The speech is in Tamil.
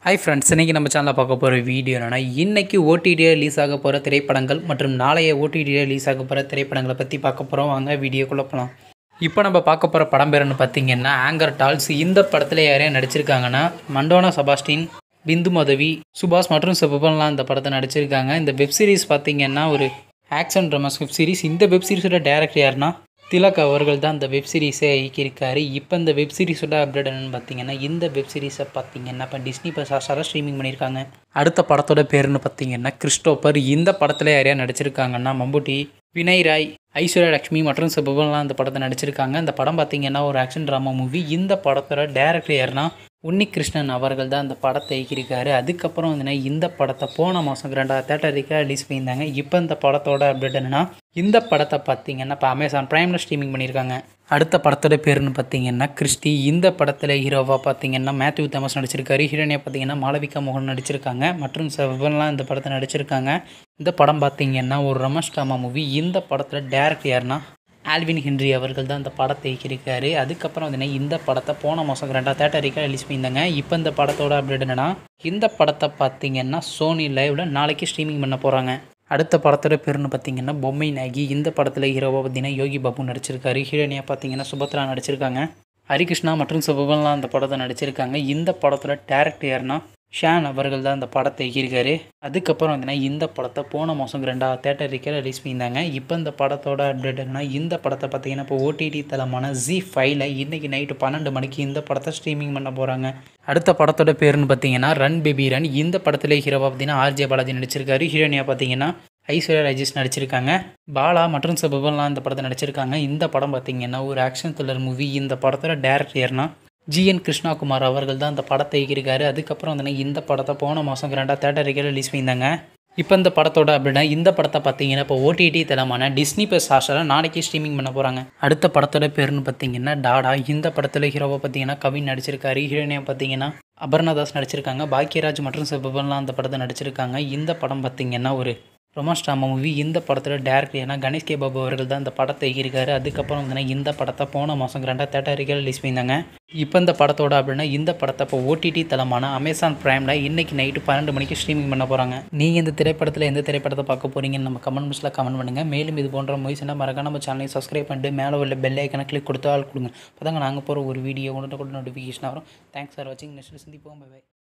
ஹாய் ஃப்ரெண்ட்ஸ் இன்றைக்கி நம்ம சேனலில் பார்க்க போகிற வீடியோ என்னென்னா இன்றைக்கி ஓடிடியில் ரிலீஸ் ஆக போகிற திரைப்படங்கள் மற்றும் நாளைய ஓடிடியில் ரிலீஸ் ஆக போகிற திரைப்படங்களை பற்றி பார்க்க போகிறோம் வாங்க வீடியோக்குள்ளே போகலாம் இப்போ நம்ம பார்க்க போகிற படம் பேருன்னு பார்த்தீங்கன்னா ஆங்கர் டால்ஸ் இந்த படத்தில் யாரையும் நடிச்சிருக்காங்கன்னா மண்டோனா செபாஸ்டின் பிந்து மதவி சுபாஷ் மற்றும் சிவபன்லாம் இந்த படத்தை நடிச்சிருக்காங்க இந்த வெப் சீரிஸ் பார்த்தீங்கன்னா ஒரு ஆக்ஷன் ட்ராமாஸ் வெப் சீரிஸ் இந்த வெப் சீரிஸோட டேரக்டர் யாருன்னா திலக் அவர்கள் தான் இந்த வெப் சீரிஸை இயக்கியிருக்காரு இப்போ இந்த வெப் சீரிஸோட அப்டேட் என்னன்னு பார்த்தீங்கன்னா இந்த வெப் சீரிஸை பார்த்தீங்கன்னா இப்போ டிஸ்னி ப்ளஸ் ஹாட்ஸ்டாரில் ஸ்ட்ரீமிங் பண்ணியிருக்காங்க அடுத்த படத்தோட பேருன்னு பார்த்தீங்கன்னா கிறிஸ்டோபர் இந்த படத்தில் யாரையா நடிச்சிருக்காங்கன்னா மம்புட்டி வினய் ராய் ஐஸ்வர்யா லக்ஷ்மி மற்றும் சிபவன்லாம் இந்த படத்தை நடிச்சிருக்காங்க இந்த படம் பார்த்தீங்கன்னா ஒரு ஆக்ஷன் ட்ராமா மூவி இந்த படத்தோட டேரக்டர் யாருன்னா உன்னிகிருஷ்ணன் அவர்கள் தான் இந்த படத்தை இயக்கியிருக்காரு அதுக்கப்புறம் வந்து இந்த படத்தை போன மாதம் ரெண்டாவது தேட்டருக்கு ரிலீஸ் பண்ணியிருந்தாங்க இப்போ இந்த படத்தோட அப்டேட் என்னன்னா இந்த படத்தை பார்த்தீங்கன்னா இப்போ அமேசான் ப்ரைமில் ஸ்ட்ரீமிங் பண்ணியிருக்காங்க அடுத்த படத்தோட பேருன்னு பார்த்தீங்கன்னா கிறிஸ்டி இந்த படத்தில் ஹீரோவாக பார்த்தீங்கன்னா மேத்யூ தாமஸ் நடிச்சிருக்காரு ஹீரோனியாக பார்த்தீங்கன்னா மாளவிகா மோகன் நடிச்சிருக்காங்க மற்றும் செவன்லாம் இந்த படத்தை நடிச்சிருக்காங்க இந்த படம் பார்த்தீங்கன்னா ஒரு ரமேஷ் ட்ராமா மூவி இந்த படத்தில் டேரக்டர் யாருன்னா ஆல்வின் ஹென்றி அவர்கள் தான் இந்த படத்தை இயக்கியிருக்காரு அதுக்கப்புறம் வந்து இந்த படத்தை போன மாதம் ரெண்டாவது தேட்டரிக்காக ரிலீஸ் பண்ணியிருந்தாங்க இப்போ இந்த படத்தோட அப்டேட் என்னன்னா இந்த படத்தை பார்த்தீங்கன்னா சோனி லைவ்ல நாளைக்கு ஸ்ட்ரீமிங் பண்ண போகிறாங்க அடுத்த படத்தோட பேருன்னு பார்த்தீங்கன்னா பொம்மை நாகி இந்த படத்தில் ஹீரோவாக பார்த்தீங்கன்னா யோகி பாபு நடிச்சிருக்காரு ஹீரோனியாக பார்த்தீங்கன்னா சுபத்ரா நடிச்சிருக்காங்க ஹரிகிருஷ்ணா மற்றும் சுபவன்லாம் அந்த படத்தை நடிச்சிருக்காங்க இந்த படத்தோட டேரக்டர் யாருன்னா ஷான் அவர்கள் தான் இந்த படத்தை இயக்கியிருக்காரு அதுக்கப்புறம் வந்து இந்த படத்தை போன மாதம் ரெண்டாவது தேட்டருக்கு ரிலீஸ் பண்ணியிருந்தாங்க இப்போ இந்த படத்தோட அப்டேட் என்னன்னா இந்த படத்தை பார்த்தீங்கன்னா இப்போ ஓடிடி தளமான ஜி ஃபைவ்ல இன்றைக்கி நைட்டு பன்னெண்டு மணிக்கு இந்த படத்தை ஸ்ட்ரீமிங் பண்ண போகிறாங்க அடுத்த படத்தோட பேருன்னு பார்த்தீங்கன்னா ரன் பேபி ரன் இந்த படத்தில் ஹீரோவாக பார்த்தீங்கன்னா ஆர்ஜே பாலாஜி நடிச்சிருக்காரு ஹீரோனியாக பார்த்தீங்கன்னா ஐஸ்வர்யா ராஜேஷ் நடிச்சிருக்காங்க பாலா மற்றும் சபபன்லாம் இந்த படத்தை நடிச்சிருக்காங்க இந்த படம் பார்த்தீங்கன்னா ஒரு ஆக்ஷன் த்ரில்லர் மூவி இந்த படத்தோட டேரக்டர் யாருன்னா ஜிஎன் கிருஷ்ணாகுமார் அவர்கள் தான் இந்த படத்தை இயக்கியிருக்காரு அதுக்கப்புறம் வந்து இந்த படத்தை போன மாதம் ரெண்டாவது தேட்டருக்கு ரிலீஸ் பண்ணியிருந்தாங்க இப்போ இந்த படத்தோட அப்படின்னா இந்த படத்தை பார்த்தீங்கன்னா இப்போ ஓடிடி தளமான டிஸ்னி ப்ளஸ் ஹாஸ்டரில் நாளைக்கு ஸ்ட்ரீமிங் பண்ண போகிறாங்க அடுத்த படத்தோட பேருன்னு பார்த்தீங்கன்னா டாடா இந்த படத்தில் ஹீரோவை பார்த்தீங்கன்னா கவின் நடிச்சிருக்காரு ஹீரோயினியாக பார்த்தீங்கன்னா அபர்ணதாஸ் நடிச்சிருக்காங்க பாக்கியராஜ் மற்றும் சிவபன்லாம் அந்த படத்தை நடிச்சிருக்காங்க இந்த படம் பார்த்தீங்கன்னா ஒரு ரொமான்ஸ் ட்ராமா மூவி இந்த படத்தில் டேரக்டர் ஏன்னா கணேஷ் கே பாபு அவர்கள் தான் இந்த படத்தை இயக்கியிருக்காரு அதுக்கப்புறம் வந்து இந்த படத்தை போன மாதம் ரெண்டாவது தேட்டருக்கு ரிலீஸ் பண்ணியிருந்தாங்க இப்போ இந்த படத்தோட அப்படின்னா இந்த படத்தை இப்போ ஓடிடி தளமான அமேசான் ப்ரைமில் இன்னைக்கு நைட்டு பன்னெண்டு மணிக்கு ஸ்ட்ரீமிங் பண்ண போகிறாங்க நீங்கள் இந்த திரைப்படத்தில் எந்த திரைப்படத்தை பார்க்க போகிறீங்கன்னு நம்ம கமெண்ட் பாக்ஸில் கமெண்ட் பண்ணுங்கள் மேலும் இது போன்ற மூவிஸ்னா மறக்காம நம்ம சேனலை சப்ஸ்கிரைப் பண்ணிட்டு மேலே உள்ள பெல் ஐக்கனை கிளிக் கொடுத்து ஆள் கொடுங்க அப்போ நாங்கள் போகிற ஒரு வீடியோ உடனே கூட நோட்டிஃபிகேஷன் வரும் தேங்க்ஸ் ஃபார் வாட்சிங் நெக்ஸ்ட் சந்திப்போம் பை